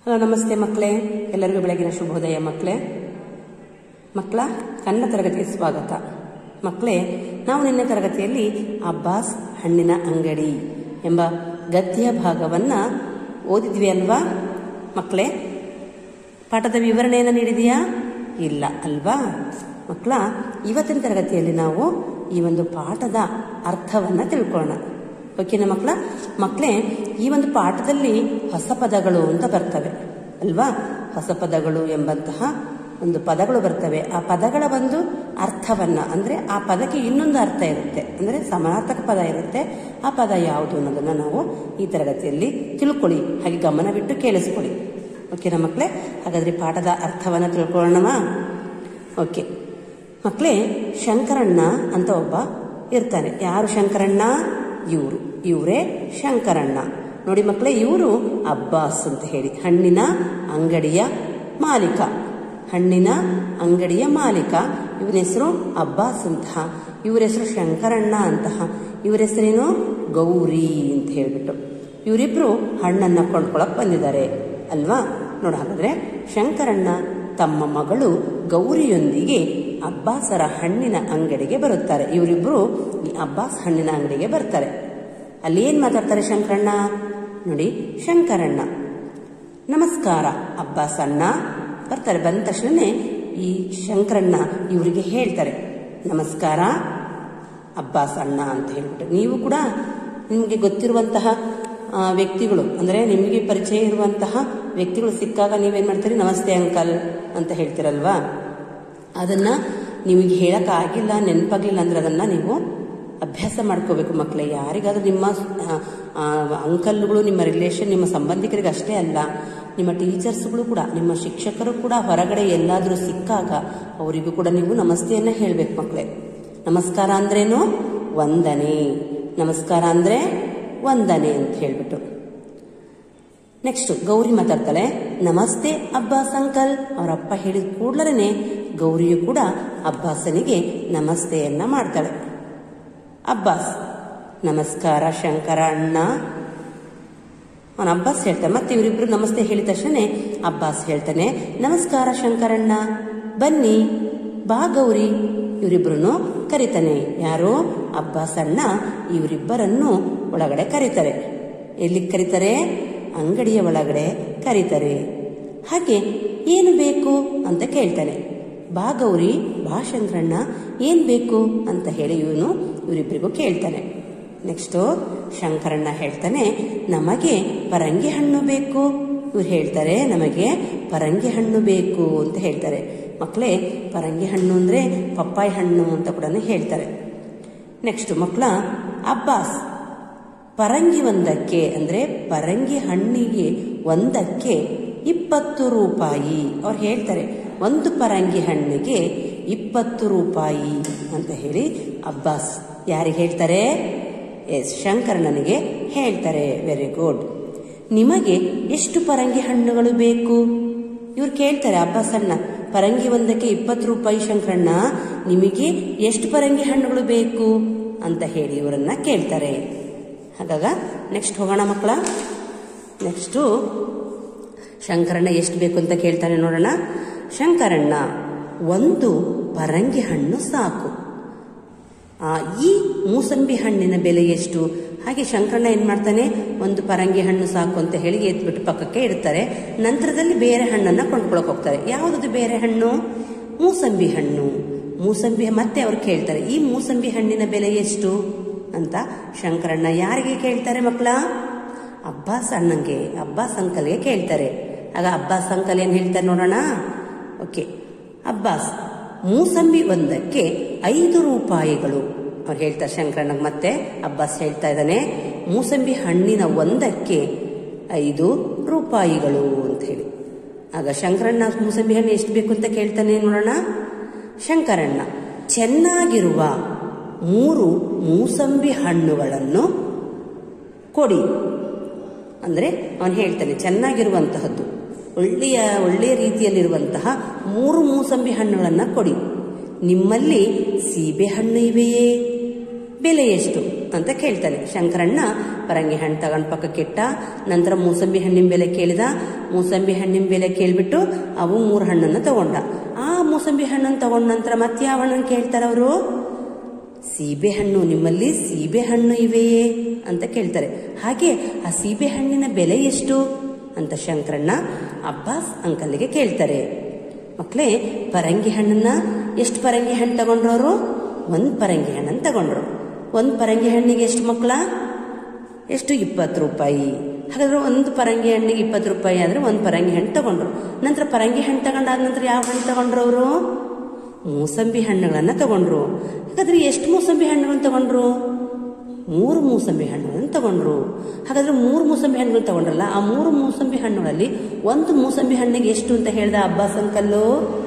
hello ನಮಸ್ತೆ ಮಕ್ಕಳೇ ಎಲ್ಲರಿಗೂ ಬೆಳಗಿನ ಶುಭೋದಯ ಮಕ್ಕಳೇ ಮಕ್ಕಳ ಕನ್ನಡ ತರಗತಿಗೆ ಸ್ವಾಗತ ಮಕ್ಕಳೇ ನಾವು ನಿನ್ನೆ ತರಗತಿಯಲ್ಲಿ ಅಬ್ಬಾಸ್ ಹಣ್ಣಿನ ಅಂಗಡಿ ಎಂಬ ಗದ್ಯ ಭಾಗವನ್ನ ಓದಿದ್ವಿ ಅಲ್ವಾ ಮಕ್ಕಳೇ ಪಾಠದ ವಿವರಣೆಯನ್ನು ನೀಡಿದೆಯಾ ಇಲ್ಲ ಅಲ್ವಾ ಮಕ್ಕಳ ಇವತ್ತಿನ ತರಗತಿಯಲ್ಲಿ ನಾವು ಈ ಒಂದು ಪಾಠದ ಅರ್ಥವನ್ನ ತಿಳ್ಕೊಳ್ಳೋಣ ಓಕೆನಾ ಮಕ್ಕಳ ಮಕ್ಕಳೇ ಈ ಒಂದು ಪಾಠದಲ್ಲಿ ಹೊಸ ಪದಗಳು ಅಂತ ಬರ್ತವೆ ಅಲ್ವಾ ಹೊಸ ಪದಗಳು ಎಂಬಂತಹ ಒಂದು ಪದಗಳು ಬರ್ತವೆ ಆ ಪದಗಳ ಒಂದು ಅರ್ಥವನ್ನ ಅಂದ್ರೆ ಆ ಪದಕ್ಕೆ ಇನ್ನೊಂದು ಅರ್ಥ ಇರುತ್ತೆ ಅಂದ್ರೆ ಸಮಾನಾರ್ಥಕ ಪದ ಇರುತ್ತೆ ಆ ಪದ ಯಾವುದು ಅನ್ನೋದನ್ನ ನಾವು ಈ ತರಗತಿಯಲ್ಲಿ ತಿಳ್ಕೊಳ್ಳಿ ಹಾಗೆ ಗಮನ ಬಿಟ್ಟು ಕೇಳಿಸ್ಕೊಳ್ಳಿ ಓಕೆನಾ ಮಕ್ಕಳೇ ಹಾಗಾದ್ರೆ ಪಾಠದ ಅರ್ಥವನ್ನ ತಿಳ್ಕೊಳ್ಳೋಣವಾ ಓಕೆ ಮಕ್ಕಳೇ ಶಂಕರಣ್ಣ ಅಂತ ಒಬ್ಬ ಇರ್ತಾನೆ ಯಾರು ಶಂಕರಣ್ಣ ಇವರು ಇವರೇ ಶಂಕರಣ್ಣ ನೋಡಿ ಮಕ್ಕಳೇ ಇವರು ಅಬ್ಬಾಸ್ ಅಂತ ಹೇಳಿ ಹಣ್ಣಿನ ಅಂಗಡಿಯ ಮಾಲೀಕ ಹಣ್ಣಿನ ಅಂಗಡಿಯ ಮಾಲೀಕ ಇವನ ಹೆಸರು ಅಬ್ಬಾಸ್ ಅಂತ ಇವರ ಹೆಸರು ಶಂಕರಣ್ಣ ಅಂತಹ ಇವರ ಹೆಸರೇನು ಗೌರಿ ಅಂತ ಹೇಳ್ಬಿಟ್ಟು ಇವರಿಬ್ರು ಹಣ್ಣನ್ನ ಕೊಂಡ್ಕೊಳಕ್ ಬಂದಿದ್ದಾರೆ ಅಲ್ವಾ ನೋಡ ಹಾಗಾದ್ರೆ ಶಂಕರಣ್ಣ ತಮ್ಮ ಮಗಳು ಗೌರಿಯೊಂದಿಗೆ ಅಬ್ಬಾಸರ ಹಣ್ಣಿನ ಅಂಗಡಿಗೆ ಬರುತ್ತಾರೆ ಇವರಿಬ್ರು ಈ ಅಬ್ಬಾಸ್ ಹಣ್ಣಿನ ಅಂಗಡಿಗೆ ಬರ್ತಾರೆ ಅಲ್ಲಿ ಏನ್ ಮಾತಾಡ್ತಾರೆ ಶಂಕರಣ್ಣ ನೋಡಿ ಶಂಕರಣ್ಣ ನಮಸ್ಕಾರ ಅಬ್ಬಾಸ್ ಅಣ್ಣ ಬರ್ತಾರೆ ಬಂದ ತಕ್ಷಣನೇ ಈ ಶಂಕರಣ್ಣ ಇವರಿಗೆ ಹೇಳ್ತಾರೆ ನಮಸ್ಕಾರ ಅಬ್ಬಾಸ್ ಅಣ್ಣ ಅಂತ ಹೇಳ್ಬಿಟ್ಟು ನೀವು ಕೂಡ ನಿಮಗೆ ಗೊತ್ತಿರುವಂತಹ ಆ, ವ್ಯಕ್ತಿಗಳು ಅಂದ್ರೆ ನಿಮಗೆ ಪರಿಚಯ ಇರುವಂತಹ ವ್ಯಕ್ತಿಗಳು ಸಿಕ್ಕಾಗ ನೀವೇನ್ ಮಾಡ್ತೀರಿ ನಮಸ್ತೆ ಅಂಕಲ್ ಅಂತ ಹೇಳ್ತೀರಲ್ವಾ ಅದನ್ನ ನಿಮಗೆ ಹೇಳಕ್ ಆಗಿಲ್ಲ ನೆನಪಾಗ್ಲಿಲ್ಲ ಅಂದ್ರೆ ಅದನ್ನ ನೀವು ಅಭ್ಯಾಸ ಮಾಡ್ಕೋಬೇಕು ಮಕ್ಕಳೇ ಯಾರಿಗಾದ್ರೂ ನಿಮ್ಮ ಆ, ಆ, ಅಂಕಲ್ಗಳು ನಿಮ್ಮ ರಿಲೇಷನ್ ನಿಮ್ಮ ಸಂಬಂಧಿಕರಿಗೆ ಅಷ್ಟೇ ಅಲ್ಲ ನಿಮ್ಮ ಟೀಚರ್ಸ್ಗಳು ಕೂಡ ನಿಮ್ಮ ಶಿಕ್ಷಕರು ಕೂಡ ಹೊರಗಡೆ ಎಲ್ಲಾದ್ರೂ ಸಿಕ್ಕಾಗ ಅವರಿಗೂ ಕೂಡ ನೀವು ನಮಸ್ತೆಯನ್ನ ಹೇಳ್ಬೇಕು ಮಕ್ಕಳೇ ನಮಸ್ಕಾರ ಅಂದ್ರೇನು ವಂದನೆ ನಮಸ್ಕಾರ ಅಂದ್ರೆ ವಂದನೆ ಅಂತ ಹೇಳ್ಬಿಟ್ಟು ನೆಕ್ಸ್ಟ್ ಗೌರಿ ಮಾತಾಡ್ತಾಳೆ ನಮಸ್ತೆ ಅಬ್ಬಾಸ್ ಅಂಕಲ್ ಅವರಪ್ಪ ಹೇಳಿದ ಕೂಡ್ಲೇ ಗೌರಿಯು ಕೂಡ ಅಬ್ಬಾಸನಿಗೆ ನಮಸ್ತೆಯನ್ನ ಮಾಡ್ತಾಳೆ ಅಬ್ಬಾಸ್ ನಮಸ್ಕಾರ ಶಂಕರ ಅಣ್ಣ ಅವನ ಅಬ್ಬಾಸ್ ಹೇಳ್ತಾನೆ ಮತ್ತೆ ಇವರಿಬ್ರು ನಮಸ್ತೆ ಹೇಳಿದ ತಕ್ಷಣ ಅಬ್ಬಾಸ್ ಹೇಳ್ತಾನೆ ನಮಸ್ಕಾರ ಶಂಕರಣ್ಣ ಬನ್ನಿ ಬಾ ಗೌರಿ ಇವರಿಬ್ರು ಕರಿತಾನೆ ಯಾರು ಅಬ್ಬಾಸ್ ಅಣ್ಣ ಇವರಿಬ್ಬರನ್ನು ಒಳಗಡೆ ಕರೀತಾರೆ ಎಲ್ಲಿ ಕರೀತಾರೆ ಅಂಗಡಿಯ ಒಳಗಡೆ ಕರೀತಾರೆ ಹಾಗೆ ಏನು ಬೇಕು ಅಂತ ಕೇಳ್ತಾನೆ ಬಾ ಗೌರಿ ಬಾ ಶಂಕರಣ್ಣ ಏನ್ ಬೇಕು ಅಂತ ಹೇಳಿ ಇವನು ಇವರಿಬ್ಬರಿಗೂ ಕೇಳ್ತಾನೆ ನೆಕ್ಸ್ಟ್ ಶಂಕರಣ್ಣ ಹೇಳ್ತಾನೆ ನಮಗೆ ಪರಂಗಿ ಹಣ್ಣು ಬೇಕು ಇವ್ರು ಹೇಳ್ತಾರೆ ನಮಗೆ ಪರಂಗಿ ಹಣ್ಣು ಬೇಕು ಅಂತ ಹೇಳ್ತಾರೆ ಮಕ್ಕಳೇ ಪರಂಗಿ ಹಣ್ಣು ಅಂದ್ರೆ ಪಪ್ಪಾಯಿ ಹಣ್ಣು ಅಂತ ಕೂಡ ಹೇಳ್ತಾರೆ ನೆಕ್ಸ್ಟ್ ಮಕ್ಕಳ ಅಬ್ಬಾಸ್ ಪರಂಗಿ ಒಂದಕ್ಕೆ ಅಂದ್ರೆ ಪರಂಗಿ ಹಣ್ಣಿಗೆ ಒಂದಕ್ಕೆ ಇಪ್ಪತ್ತು ರೂಪಾಯಿ ಅವ್ರು ಹೇಳ್ತಾರೆ ಒಂದು ಪರಂಗಿ ಹಣ್ಣಿಗೆ ಇಪ್ಪತ್ತು ರೂಪಾಯಿ ಅಂತ ಹೇಳಿ ಅಬ್ಬಾಸ್ ಯಾರಿಗೆ ಹೇಳ್ತಾರೆ ಎಸ್ ಶಂಕರಣ್ಣನಿಗೆ ಹೇಳ್ತಾರೆ ವೆರಿ ಗುಡ್ ನಿಮಗೆ ಎಷ್ಟು ಪರಂಗಿ ಹಣ್ಣುಗಳು ಬೇಕು ಇವ್ರು ಕೇಳ್ತಾರೆ ಅಬ್ಬಾಸ್ ಅಣ್ಣ ಪರಂಗಿ ಒಂದಕ್ಕೆ ಇಪ್ಪತ್ತು ರೂಪಾಯಿ ಶಂಕರಣ್ಣ ನಿಮಗೆ ಎಷ್ಟು ಪರಂಗಿ ಹಣ್ಣುಗಳು ಬೇಕು ಅಂತ ಹೇಳಿ ಇವರನ್ನ ಕೇಳ್ತಾರೆ ಹಾಗಾಗ ನೆಕ್ಸ್ಟ್ ಹೋಗೋಣ ಮಕ್ಕಳ ನೆಕ್ಸ್ಟು ಶಂಕರಣ್ಣ ಎಷ್ಟು ಬೇಕು ಅಂತ ಕೇಳ್ತಾನೆ ನೋಡೋಣ ಶಂಕರಣ್ಣ ಒಂದು ಪರಂಗಿ ಹಣ್ಣು ಸಾಕು ಆ, ಈ ಮೂಸಂಬಿ ಹಣ್ಣಿನ ಬೆಲೆ ಎಷ್ಟು ಹಾಗೆ ಶಂಕರಣ್ಣ ಏನ್ ಮಾಡ್ತಾನೆ ಒಂದು ಪರಂಗಿ ಹಣ್ಣು ಸಾಕು ಅಂತ ಹೇಳಿ ಎತ್ಬಿಟ್ಟು ಪಕ್ಕಕ್ಕೆ ಇಡ್ತಾರೆ ನಂತರದಲ್ಲಿ ಬೇರೆ ಹಣ್ಣನ್ನ ಕೊಂಡ್ಕೊಳಕ್ ಹೋಗ್ತಾರೆ ಯಾವುದದು ಬೇರೆ ಹಣ್ಣು ಮೂಸಂಬಿ ಹಣ್ಣು ಮೂಸಂಬಿ ಮತ್ತೆ ಅವ್ರು ಕೇಳ್ತಾರೆ ಈ ಮೂಸಂಬಿ ಹಣ್ಣಿನ ಬೆಲೆ ಎಷ್ಟು ಅಂತ ಶಂಕರಣ್ಣ ಯಾರಿಗೆ ಕೇಳ್ತಾರೆ ಮಕ್ಕಳ ಅಬ್ಬಾಸ್ ಅಣ್ಣಂಗೆ ಅಬ್ಬಾಸ್ ಅಂಕಲ್ಗೆ ಕೇಳ್ತಾರೆ ಆಗ ಅಬ್ಬಾಸ್ ಅಂಕಲ್ ಏನ್ ಹೇಳ್ತಾರೆ ನೋಡೋಣ ಓಕೆ ಅಬ್ಬಾಸ್ ಮೂಸಂಬಿ ಒಂದಕ್ಕೆ ಐದು ರೂಪಾಯಿಗಳು ಅವ್ರು ಹೇಳ್ತಾರೆ ಶಂಕರಣ್ಣಗೆ ಮತ್ತೆ ಅಬ್ಬಾಸ್ ಹೇಳ್ತಾ ಇದ್ದಾನೆ ಮೂಸಂಬಿ ಹಣ್ಣಿನ ಒಂದಕ್ಕೆ ಐದು ರೂಪಾಯಿಗಳು ಅಂತ ಹೇಳಿ ಆಗ ಶಂಕರಣ್ಣ ಮೂಸಂಬಿ ಹಣ್ಣು ಎಷ್ಟು ಬೇಕು ಅಂತ ಕೇಳ್ತಾನೆ ನೋಡೋಣ ಶಂಕರಣ್ಣ ಚೆನ್ನಾಗಿರುವ ಮೂರು ಮೂಸಂಬಿ ಹಣ್ಣುಗಳನ್ನು ಕೊಡಿ ಅಂದ್ರೆ ಅವನು ಹೇಳ್ತಾನೆ ಚೆನ್ನಾಗಿರುವಂತಹದ್ದು ಒಳ್ಳೆಯ ಒಳ್ಳೆಯ ರೀತಿಯಲ್ಲಿರುವಂತಹ ಮೂರು ಮೂಸಂಬಿ ಹಣ್ಣುಗಳನ್ನ ಕೊಡಿ ನಿಮ್ಮಲ್ಲಿ ಸೀಬೆ ಹಣ್ಣು ಇವೆಯೇ ಬೆಲೆ ಎಷ್ಟು ಅಂತ ಕೇಳ್ತಾನೆ ಶಂಕರಣ್ಣ ಪರಂಗಿ ಹಣ್ಣು ತಗೊಂಡ್ ಪಕ್ಕಕ್ಕಿಟ್ಟ ನಂತರ ಮೂಸಂಬಿ ಹಣ್ಣಿನ ಬೆಲೆ ಕೇಳಿದ ಮೂಸಂಬಿ ಹಣ್ಣಿನ ಬೆಲೆ ಕೇಳ್ಬಿಟ್ಟು ಅವು ಮೂರು ಹಣ್ಣನ್ನು ತಗೊಂಡ ಆ ಮೂಸಂಬಿ ಹಣ್ಣನ್ನು ತಗೊಂಡ ನಂತರ ಮತ್ತೆ ಯಾವ ಹಣ್ಣನ್ನು ಕೇಳ್ತಾರೆ ಅವರು ಸೀಬೆ ಹಣ್ಣು ನಿಮ್ಮಲ್ಲಿ ಸೀಬೆ ಹಣ್ಣು ಇವೆಯೇ ಅಂತ ಕೇಳ್ತಾರೆ ಹಾಗೆ ಆ ಸೀಬೆ ಹಣ್ಣಿನ ಬೆಲೆ ಎಷ್ಟು ಅಂತ ಶಂಕರಣ್ಣ ಅಬ್ಬಾಸ್ ಅಂಕಲ್ಗೆ ಕೇಳ್ತಾರೆ ಮಕ್ಕಳೇ ಪರಂಗಿ ಹಣ್ಣನ್ನ ಎಷ್ಟು ಪರಂಗಿ ಹಣ್ಣು ತಗೊಂಡ್ರು ಅವರು ಒಂದು ಪರಂಗಿ ಹಣ್ಣನ್ನು ತಗೊಂಡ್ರು ಒಂದು ಪರಂಗಿ ಹಣ್ಣಿಗೆ ಎಷ್ಟು ಮಕ್ಕಳ ಎಷ್ಟು ಇಪ್ಪತ್ತು ರೂಪಾಯಿ ಹಾಗಾದ್ರೆ ಒಂದು ಪರಂಗಿ ಹಣ್ಣಿಗೆ ಇಪ್ಪತ್ತು ರೂಪಾಯಿ ಆದ್ರೆ ಒಂದು ಪರಂಗಿ ಹಣ್ಣು ತಗೊಂಡ್ರು ನಂತರ ಪರಂಗಿ ಹಣ್ಣು ತಗೊಂಡಾದ ನಂತರ ಯಾವ ಹಣ್ಣು ತಗೊಂಡ್ರು ಅವರು ಮೂಸಂಬಿ ಹಣ್ಣುಗಳನ್ನ ತಗೊಂಡ್ರು ಹಾಗಾದ್ರೆ ಎಷ್ಟು ಮೂಸಂಬಿ ಹಣ್ಣುಗಳನ್ನ ತಗೊಂಡ್ರು ಮೂರು ಮೂಸಂಬಿ ಹಣ್ಣುಗಳನ್ನು ತಗೊಂಡ್ರು ಹಾಗಾದ್ರೆ ಮೂರು ಮೂಸಂಬಿ ಹಣ್ಣುಗಳು ತಗೊಂಡ್ರಲ್ಲ ಆ ಮೂರು ಮೂಸಂಬಿ ಹಣ್ಣುಗಳಲ್ಲಿ ಒಂದು ಮೂಸಂಬಿ ಹಣ್ಣಿಗೆ ಎಷ್ಟು ಅಂತ ಹೇಳ್ದ ಅಬ್ಬಾಸ್ ಅಂಕಲ್ಲು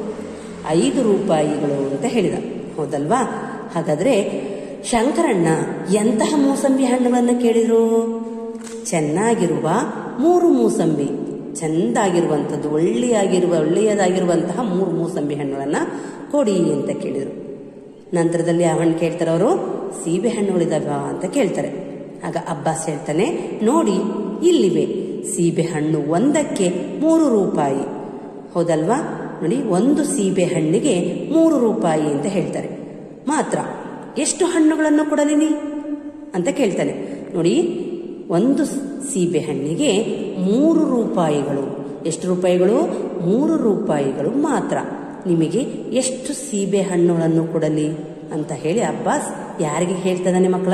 ಐದು ರೂಪಾಯಿಗಳು ಅಂತ ಹೇಳಿದ ಹೌದಲ್ವಾ ಹಾಗಾದ್ರೆ ಶಂಕರಣ್ಣ ಎಂತಹ ಮೂಸಂಬಿ ಹಣ್ಣುಗಳನ್ನು ಕೇಳಿದ್ರು ಚೆನ್ನಾಗಿರುವ ಮೂರು ಮೂಸಂಬಿ ಚೆಂದಾಗಿರುವಂಥದ್ದು ಒಳ್ಳೆಯಾಗಿರುವ ಒಳ್ಳೆಯದಾಗಿರುವಂತಹ ಮೂರು ಮೂಸಂಬಿ ಹಣ್ಣುಗಳನ್ನ ಕೊಡಿ ಅಂತ ಕೇಳಿದರು ನಂತರದಲ್ಲಿ ಆ ಹಣ್ಣು ಕೇಳ್ತಾರೆ ಅವರು ಸೀಬೆ ಹಣ್ಣುಗಳಿದಾವ ಅಂತ ಕೇಳ್ತಾರೆ ಆಗ ಅಬ್ಬಾಸ್ ಹೇಳ್ತಾನೆ ನೋಡಿ ಇಲ್ಲಿವೆ ಸೀಬೆ ಹಣ್ಣು ಒಂದಕ್ಕೆ ಮೂರು ರೂಪಾಯಿ ಹೌದಲ್ವಾ ನೋಡಿ ಒಂದು ಸೀಬೆ ಹಣ್ಣಿಗೆ ಮೂರು ರೂಪಾಯಿ ಅಂತ ಹೇಳ್ತಾರೆ ಮಾತ್ರ ಎಷ್ಟು ಹಣ್ಣುಗಳನ್ನು ಕೊಡಲಿನಿ ಅಂತ ಕೇಳ್ತಾನೆ ನೋಡಿ ಒಂದು ಸೀಬೆ ಹಣ್ಣಿಗೆ ಮೂರು ರೂಪಾಯಿಗಳು ಎಷ್ಟು ರೂಪಾಯಿಗಳು ಮೂರು ರೂಪಾಯಿಗಳು ಮಾತ್ರ ನಿಮಗೆ ಎಷ್ಟು ಸೀಬೆ ಹಣ್ಣುಗಳನ್ನು ಕೊಡಲಿ ಅಂತ ಹೇಳಿ ಅಬ್ಬಾಸ್ ಯಾರಿಗೆ ಹೇಳ್ತಾ ಮಕ್ಕಳ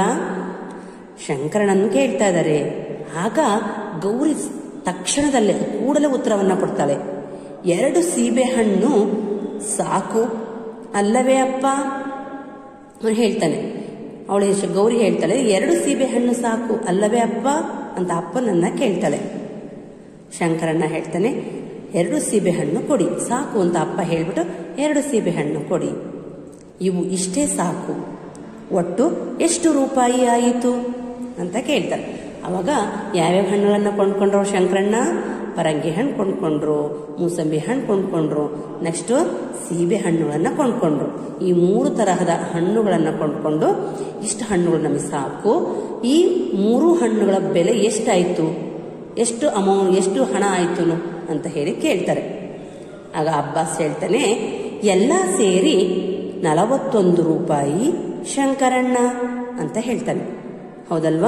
ಶಂಕರನನ್ನು ಕೇಳ್ತಾ ಇದ್ದಾರೆ ಆಗ ಗೌರಿ ತಕ್ಷಣದಲ್ಲೇ ಕೂಡಲೇ ಉತ್ತರವನ್ನ ಕೊಡ್ತಾಳೆ ಎರಡು ಸೀಬೆ ಹಣ್ಣು ಸಾಕು ಅಲ್ಲವೇ ಅಪ್ಪ ಅವನು ಹೇಳ್ತಾನೆ ಅವಳು ಗೌರಿ ಹೇಳ್ತಾಳೆ ಎರಡು ಸೀಬೆ ಹಣ್ಣು ಸಾಕು ಅಲ್ಲವೇ ಅಪ್ಪ ಅಂತ ಅಪ್ಪನನ್ನ ಕೇಳ್ತಾಳೆ ಶಂಕರಣ್ಣ ಹೇಳ್ತಾನೆ ಎರಡು ಸೀಬೆ ಹಣ್ಣು ಕೊಡಿ ಸಾಕು ಅಂತ ಅಪ್ಪ ಹೇಳ್ಬಿಟ್ಟು ಎರಡು ಸೀಬೆ ಹಣ್ಣು ಕೊಡಿ ಇವು ಇಷ್ಟೇ ಸಾಕು ಒಟ್ಟು ಎಷ್ಟು ರೂಪಾಯಿ ಆಯಿತು ಅಂತ ಕೇಳ್ತಾರೆ ಅವಾಗ ಯಾವ್ಯಾವ ಹಣ್ಣುಗಳನ್ನು ಕೊಂಡ್ಕೊಂಡ್ರು ಶಂಕರಣ್ಣ ಪರಂಗಿ ಹಣ್ಣು ಕೊಂಡ್ಕೊಂಡ್ರು ಮೂಸಂಬಿ ಹಣ್ಣು ಕೊಂಡ್ಕೊಂಡ್ರು ನೆಕ್ಸ್ಟು ಸೀಬೆ ಹಣ್ಣುಗಳನ್ನು ಕೊಂಡ್ಕೊಂಡ್ರು ಈ ಮೂರು ತರಹದ ಹಣ್ಣುಗಳನ್ನು ಕೊಂಡ್ಕೊಂಡು ಇಷ್ಟು ಹಣ್ಣುಗಳು ನಮಗೆ ಸಾಕು ಈ ಮೂರು ಹಣ್ಣುಗಳ ಬೆಲೆ ಎಷ್ಟಾಯಿತು ಎಷ್ಟು ಅಮೌಂಟ್ ಎಷ್ಟು ಹಣ ಆಯಿತು ಅಂತ ಹೇಳಿ ಕೇಳ್ತಾರೆ ಆಗ ಅಬ್ಬಾಸ್ ಹೇಳ್ತಾನೆ ಎಲ್ಲ ಸೇರಿ ನಲವತ್ತೊಂದು ರೂಪಾಯಿ ಶಂಕರಣ್ಣ ಅಂತ ಹೇಳ್ತಾನೆ ಹೌದಲ್ವಾ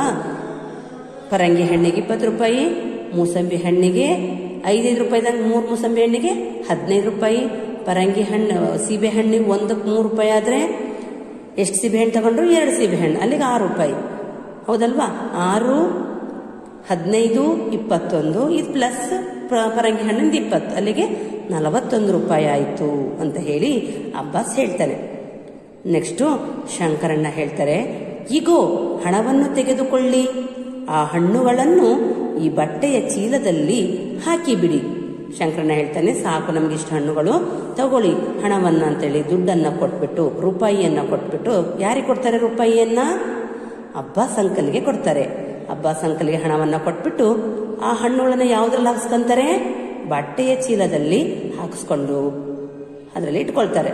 ಪರಂಗಿ ಹಣ್ಣಿಗೆ ಇಪ್ಪತ್ತು ರೂಪಾಯಿ ಮೂಸಂಬಿ ಹಣ್ಣಿಗೆ ಐದೈದು ರೂಪಾಯಿದಾಗ ಮೂರು ಮೂಸಂಬಿ ಹಣ್ಣಿಗೆ ಹದಿನೈದು ರೂಪಾಯಿ ಪರಂಗಿ ಹಣ್ಣು ಸೀಬೆ ಹಣ್ಣಿಗೆ ಒಂದಕ್ಕೆ ಮೂರು ರೂಪಾಯಿ ಆದರೆ ಎಷ್ಟು ಸೀಬೆ ಹಣ್ಣು ತಗೊಂಡ್ರು ಎರಡು ಸೀಬೆ ಹಣ್ಣು ಅಲ್ಲಿಗೆ ಆರು ರೂಪಾಯಿ ಹೌದಲ್ವಾ ಆರು ಹದಿನೈದು ಇಪ್ಪತ್ತೊಂದು ಇದು ಪ್ಲಸ್ ಪರಂಗಿ ಹಣ್ಣಿಂದ ಇಪ್ಪತ್ತು ಅಲ್ಲಿಗೆ ನಲವತ್ತೊಂದು ರೂಪಾಯಿ ಆಯಿತು ಅಂತ ಹೇಳಿ ಅಬ್ಬಾಸ್ ಹೇಳ್ತಾನೆ ನೆಕ್ಸ್ಟು ಶಂಕರಣ್ಣ ಹೇಳ್ತಾರೆ ಈಗೋ ಹಣವನ್ನು ತೆಗೆದುಕೊಳ್ಳಿ ಆ ಹಣ್ಣುಗಳನ್ನು ಈ ಬಟ್ಟೆಯ ಚೀಲದಲ್ಲಿ ಹಾಕಿಬಿಡಿ ಶಂಕರಣ್ಣ ಹೇಳ್ತಾನೆ ಸಾಕು ನಮ್ಗೆ ಇಷ್ಟು ಹಣ್ಣುಗಳು ತಗೊಳ್ಳಿ ಹಣವನ್ನ ಅಂತೇಳಿ ದುಡ್ಡನ್ನ ಕೊಟ್ಬಿಟ್ಟು ರೂಪಾಯಿಯನ್ನ ಕೊಟ್ಬಿಟ್ಟು ಯಾರಿಗೆ ಕೊಡ್ತಾರೆ ರೂಪಾಯಿಯನ್ನ ಅಬ್ಬಾಸ್ ಅಂಕಲ್ಗೆ ಕೊಡ್ತಾರೆ ಅಬ್ಬಾಸ್ ಅಂಕಲ್ಗೆ ಹಣವನ್ನ ಕೊಟ್ಬಿಟ್ಟು ಆ ಹಣ್ಣುಗಳನ್ನ ಯಾವ್ದ್ರಲ್ಲಿ ಹಾಕ್ಸ್ಕೊಂತಾರೆ ಬಟ್ಟೆಯ ಚೀಲದಲ್ಲಿ ಹಾಕಿಸ್ಕೊಂಡು ಅದರಲ್ಲಿ ಇಟ್ಕೊಳ್ತಾರೆ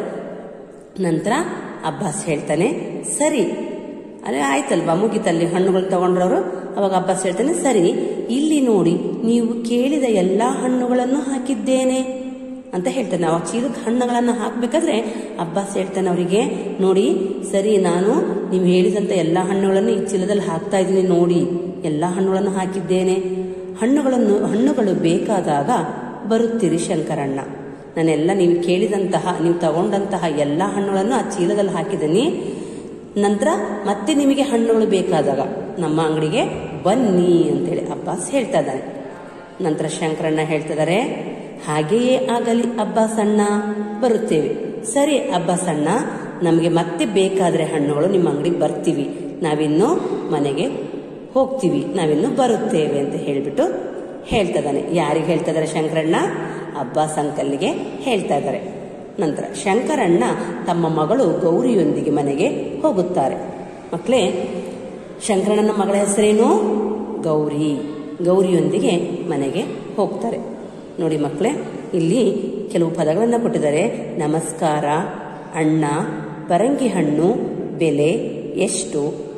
ನಂತರ ಅಬ್ಬಾಸ್ ಹೇಳ್ತಾನೆ ಸರಿ ಅದೇ ಆಯ್ತಲ್ವಾ ಮುಗಿತಲ್ಲಿ ಹಣ್ಣುಗಳು ತಗೊಂಡ್ರವರು ಅವಾಗ ಅಬ್ಬಾಸ್ ಹೇಳ್ತಾನೆ ಸರಿ ಇಲ್ಲಿ ನೋಡಿ ನೀವು ಕೇಳಿದ ಎಲ್ಲಾ ಹಣ್ಣುಗಳನ್ನು ಹಾಕಿದ್ದೇನೆ ಅಂತ ಹೇಳ್ತಾನೆ ಅವಾಗ ಚೀಲಕ್ಕೆ ಹಣ್ಣುಗಳನ್ನು ಹಾಕ್ಬೇಕಾದ್ರೆ ಅಬ್ಬಾಸ್ ಹೇಳ್ತಾನೆ ಅವರಿಗೆ ನೋಡಿ ಸರಿ ನಾನು ನೀವು ಹೇಳಿದಂತ ಎಲ್ಲ ಹಣ್ಣುಗಳನ್ನು ಈ ಚೀಲದಲ್ಲಿ ಹಾಕ್ತಾ ಇದ್ದೀನಿ ನೋಡಿ ಎಲ್ಲ ಹಣ್ಣುಗಳನ್ನು ಹಾಕಿದ್ದೇನೆ ಹಣ್ಣುಗಳನ್ನು ಹಣ್ಣುಗಳು ಬೇಕಾದಾಗ ಬರುತ್ತೀರಿ ಶಂಕರಣ್ಣ ನಾನೆಲ್ಲ ನೀವು ಕೇಳಿದಂತಹ ನೀವು ತಗೊಂಡಂತಹ ಎಲ್ಲ ಹಣ್ಣುಗಳನ್ನು ಆ ಚೀಲದಲ್ಲಿ ಹಾಕಿದ್ದೀನಿ ನಂತರ ಮತ್ತೆ ನಿಮಗೆ ಹಣ್ಣುಗಳು ಬೇಕಾದಾಗ ನಮ್ಮ ಅಂಗಡಿಗೆ ಬನ್ನಿ ಅಂತೇಳಿ ಅಬ್ಬಾಸ್ ಹೇಳ್ತಾ ಇದ್ದಾನೆ ನಂತರ ಶಂಕರಣ್ಣ ಹೇಳ್ತಿದ್ದಾರೆ ಹಾಗೆಯೇ ಆಗಲಿ ಅಬ್ಬಾಸ್ ಅಣ್ಣ ಬರುತ್ತೇವೆ ಸರಿ ಅಬ್ಬಾಸ್ ಅಣ್ಣ ನಮಗೆ ಮತ್ತೆ ಬೇಕಾದ್ರೆ ಹಣ್ಣುಗಳು ನಿಮ್ಮ ಅಂಗಡಿಗೆ ಬರ್ತೀವಿ ನಾವಿನ್ನು ಮನೆಗೆ ಹೋಗ್ತೀವಿ ನಾವಿನ್ನು ಬರುತ್ತೇವೆ ಅಂತ ಹೇಳ್ಬಿಟ್ಟು ಹೇಳ್ತಾ ಇದ್ದಾನೆ ಯಾರಿಗೆ ಹೇಳ್ತಾ ಇದ್ದಾರೆ ಶಂಕರಣ್ಣ ಅಬ್ಬಾಸ್ ಅಂಕಲ್ಗೆ ಹೇಳ್ತಾ ಇದ್ದಾರೆ ನಂತರ ಶಂಕರಣ್ಣ ತಮ್ಮ ಮಗಳು ಗೌರಿಯೊಂದಿಗೆ ಮನೆಗೆ ಹೋಗುತ್ತಾರೆ ಮಕ್ಕಳೇ ಶಂಕರಣ್ಣನ ಮಗಳ ಹೆಸರೇನು ಗೌರಿ ಗೌರಿಯೊಂದಿಗೆ ಮನೆಗೆ ಹೋಗ್ತಾರೆ ನೋಡಿ ಮಕ್ಕಳೇ ಇಲ್ಲಿ ಕೆಲವು ಪದಗಳನ್ನು ಕೊಟ್ಟಿದ್ದಾರೆ ನಮಸ್ಕಾರ ಅಣ್ಣ ಪರಂಗಿ ಹಣ್ಣು ಬೆಲೆ ಎಷ್ಟು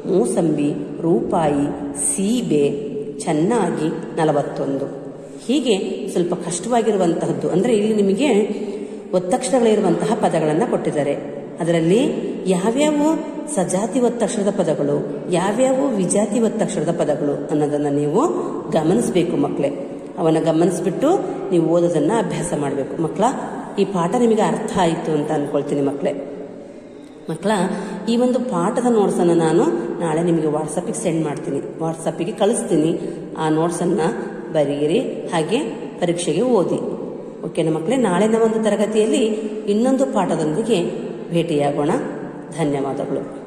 ಮೂಸಂಬಿ ರೂಪಾಯಿ ಸೀಬೆ ಚೆನ್ನಾಗಿ ನಲವತ್ತೊಂದು ಹೀಗೆ ಸ್ವಲ್ಪ ಕಷ್ಟವಾಗಿರುವಂತಹದ್ದು ಅಂದರೆ ಇಲ್ಲಿ ನಿಮಗೆ ಒತ್ತಕ್ಷರಗಳಿರುವಂತಹ ಪದಗಳನ್ನು ಕೊಟ್ಟಿದ್ದಾರೆ ಅದರಲ್ಲಿ ಯಾವ್ಯಾವ ಸಜಾತಿ ಒತ್ತಕ್ಷರದ ಪದಗಳು ಯಾವ್ಯಾವ ವಿಜಾತಿ ಒತ್ತಕ್ಷರದ ಪದಗಳು ಅನ್ನೋದನ್ನು ನೀವು ಗಮನಿಸಬೇಕು ಮಕ್ಕಳೇ ಅವನ್ನ ಗಮನಿಸ್ಬಿಟ್ಟು ನೀವು ಓದೋದನ್ನ ಅಭ್ಯಾಸ ಮಾಡಬೇಕು ಮಕ್ಕಳ ಈ ಪಾಠ ನಿಮಗೆ ಅರ್ಥ ಆಯಿತು ಅಂತ ಅನ್ಕೊಳ್ತೀನಿ ಮಕ್ಕಳೇ ಮಕ್ಕಳ ಈ ಒಂದು ಪಾಠದ ನೋಟ್ಸನ್ನು ನಾನು ನಾಳೆ ನಿಮಗೆ ವಾಟ್ಸಪ್ಪಿಗೆ ಸೆಂಡ್ ಮಾಡ್ತೀನಿ ವಾಟ್ಸಪ್ಪಿಗೆ ಕಳಿಸ್ತೀನಿ ಆ ನೋಟ್ಸನ್ನು ಬರೀರಿ ಹಾಗೆ ಪರೀಕ್ಷೆಗೆ ಓದಿ ಓಕೆನಾ ಮಕ್ಕಳೇ ನಾಳಿನ ಒಂದು ತರಗತಿಯಲ್ಲಿ ಇನ್ನೊಂದು ಪಾಠದೊಂದಿಗೆ ಭೇಟಿಯಾಗೋಣ ಧನ್ಯವಾದಗಳು